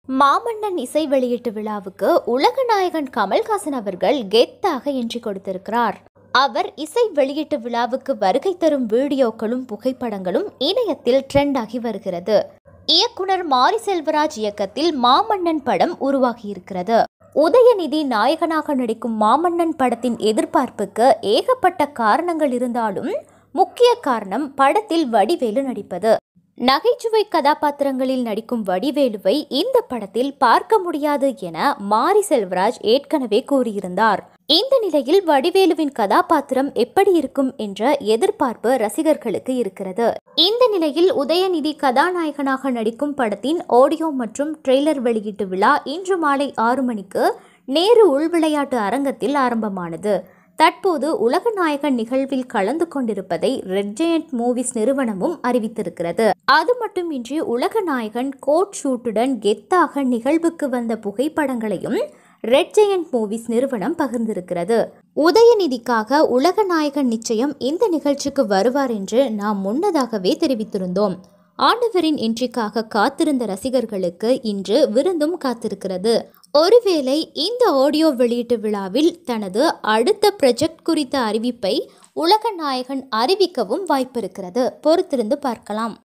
மாமன்னன் இசை வெளியீட்டு விழாவுக்கு உலக நாயகன் கமல்ஹாசன் அவர்கள் கெத்தாக என்ட்ரி கொடுத்திருக்கிறார் அவர் இசை வெளியீட்டு விழாவுக்கு வருகை தரும் வீடியோக்களும் புகைப்படங்களும் இணையத்தில் ட்ரெண்ட் ஆகி வருகிறது இயக்குனர் மாரி செல்வராஜ் இயக்கத்தில் மாமன்னன் படம் உருவாகியிருக்கிறது உதயநிதி நாயகனாக நடிக்கும் மாமன்னன் படத்தின் எதிர்பார்ப்புக்கு ஏகப்பட்ட காரணங்கள் இருந்தாலும் முக்கிய காரணம் படத்தில் வடிவேலு நடிப்பது நகைச்சுவை கதாபாத்திரங்களில் நடிக்கும் வடிவேலுவை இந்த படத்தில் பார்க்க முடியாது என மாரி செல்வராஜ் ஏற்கனவே கூறியிருந்தார் இந்த நிலையில் வடிவேலுவின் கதாபாத்திரம் எப்படி இருக்கும் என்ற எதிர்பார்ப்பு ரசிகர்களுக்கு இருக்கிறது இந்த நிலையில் உதயநிதி கதாநாயகனாக நடிக்கும் படத்தின் ஆடியோ மற்றும் ட்ரெய்லர் வெளியீட்டு விழா இன்று மாலை ஆறு மணிக்கு நேரு உள்விளையாட்டு அரங்கத்தில் ஆரம்பமானது தற்போது உலகநாயகன் நிகழ்வில் கலந்து கொண்டிருப்பதை ரெட் ஜெயண்ட் மூவிஸ் நிறுவனமும் அறிவித்திருக்கிறது அது மட்டுமின்றி உலகநாயகன் கோட் ஷூட்டுடன் கெத்தாக நிகழ்வுக்கு வந்த புகைப்படங்களையும் ரெட் ஜெயண்ட் மூவிஸ் நிறுவனம் பகிர்ந்திருக்கிறது உதயநிதிக்காக உலகநாயகன் நிச்சயம் இந்த நிகழ்ச்சிக்கு வருவார் என்று நாம் முன்னதாகவே தெரிவித்திருந்தோம் ஆண்டவரின் என்ட்ரிக்காக காத்திருந்த ரசிகர்களுக்கு இன்று விருந்தும் காத்திருக்கிறது ஒருவேளை இந்த ஆடியோ வெளியீட்டு விழாவில் தனது அடுத்த ப்ரொஜெக்ட் குறித்த அறிவிப்பை உலக நாயகன் அறிவிக்கவும் வாய்ப்பிருக்கிறது பொறுத்திருந்து பார்க்கலாம்